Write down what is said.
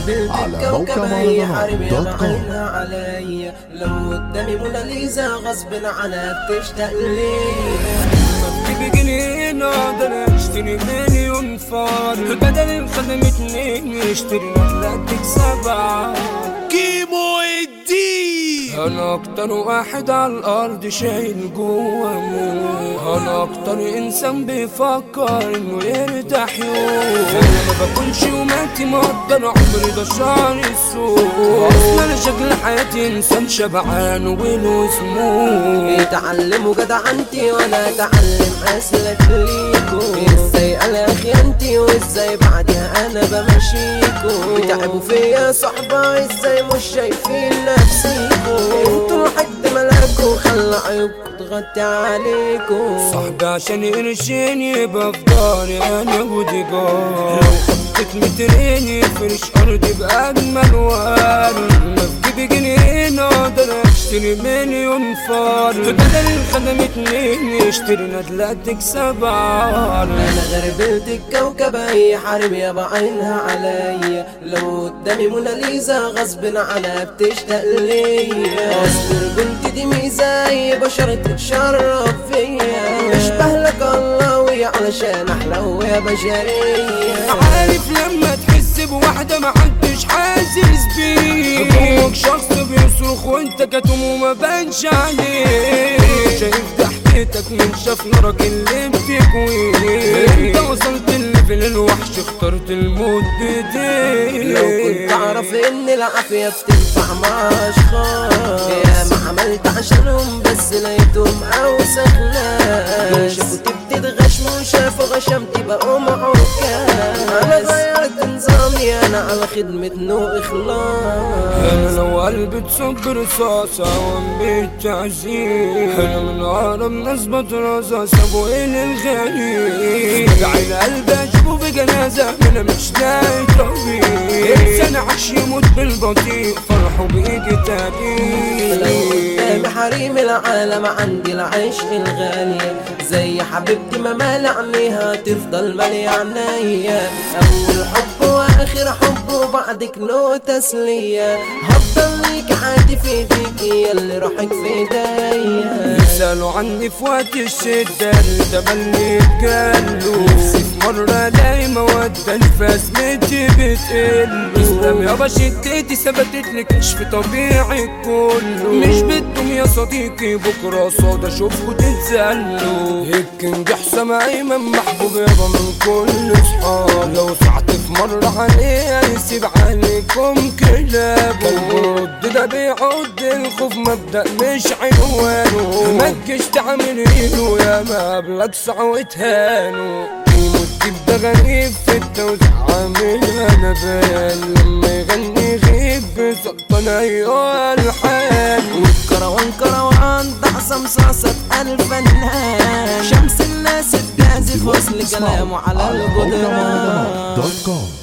غربلت على الكوكب موقع هي مهرجانات حرب يا دوت كوم. بعينها عليا لو قدامي موناليزا غصب عنها بتشتاق ليا في جنيه اقدر اشتري مليون فار بدل الخدمة اتنين اشتري اتلاتيك سبعة كيمو الدين انا اكتر واحد على الارض شايل جوه موت انا اكتر انسان بيفكر انه يرتاح يوم انا ما بكونش وماتي مقدر عمري ده شعر السوق اصلا انا شكل حياتي انسان شبعان وله سموم اتعلموا جدعنتي وانا اتعلم اسلك ليكو ازاي انا خيانتي وازاي بعدها انا بمشيكو بتعبوا فيا صحبة ازاي مش شايفين نفسيكو انتوا لحد ملاكو خلى عيوبكو تغطي عليكو صاحبي عشان قرشين يبقى في داري انا ودي جار لو حطيت مترين يفرش ارضي باجمل ورد ما في جيبي جنيه اقدر اشتري مليون فار بدل الخدم اتنين اشتري ندلاتك سبعة انا غربلت الكوكب هي حرب يا بعينها عليا لو قدامي موناليزا غصب عنها بتشتاق ليا اصل رجولتي دي ميزة هي بشر تتشرف فيا اشبه لك الله علشان احلى يا بشرية عارف لما تحس بواحدة ما حدش حاسس بيه جواك شخص بيصرخ وانت كتم وما بانش عليه شايف ضحكتك من شاف نارك اللي بتكويه انت وصلت الليفل الوحش اخترت الموت بايديك لو كنت اعرف ان العافية بتنفع مع اشخاص يا ما عملت عشانهم بس لقيتهم اوسخ ناس شافوا بتتغشم وشافوا غشمتي بقوا عكاز انا غيرت نظامي انا على خدمة نو اخلاص انا لو قلبي تصب رصاصة وام بالتعذيب انا من اقرب ناس بطرازة سابوا الى الغالي بعين قلبي اشوفه في جنازة انا مش لاقي طبيب انسان عاش يموت بالبطيء فرحه بيجي لو تاني قدامي حريم العالم عندي العشق الغالي زي حبيبتي ما مال عينيها تفضل مالية عينيا أول حب وآخر حب وبعدك له تسلية هفضل ليك عادي في ايديك يا اللي روحك في ايديا يسألوا عني في وقت الشدة اللي تملي اتجلوا نفسي في مرة الاقي مودة الفازلتي بتقل اسلام يابا شدتي ثبتت لي كشف طبيعي كله مش بدهم يا صديقي بكرة صاد اشوفكوا تتزلوا الكينج حسام ايمن محبوب يابا من كل صحاب لو سعت في مرة عليه هيسيب عليكم كلاب الرد ده بيعد الخوف مبدأ مش عنوانه ما تجيش تعمل ايده يا ما قبلك سعوتهانه المدب ده غريب في التوزيع عامل انا بيان لما يغني غيب بسلطان ايوه الحال كروان كروان ده حسام صاصة الفنان شمس الناس بتعزف وصل كلامه على على موقع الجدران مهرجانات دوت كوم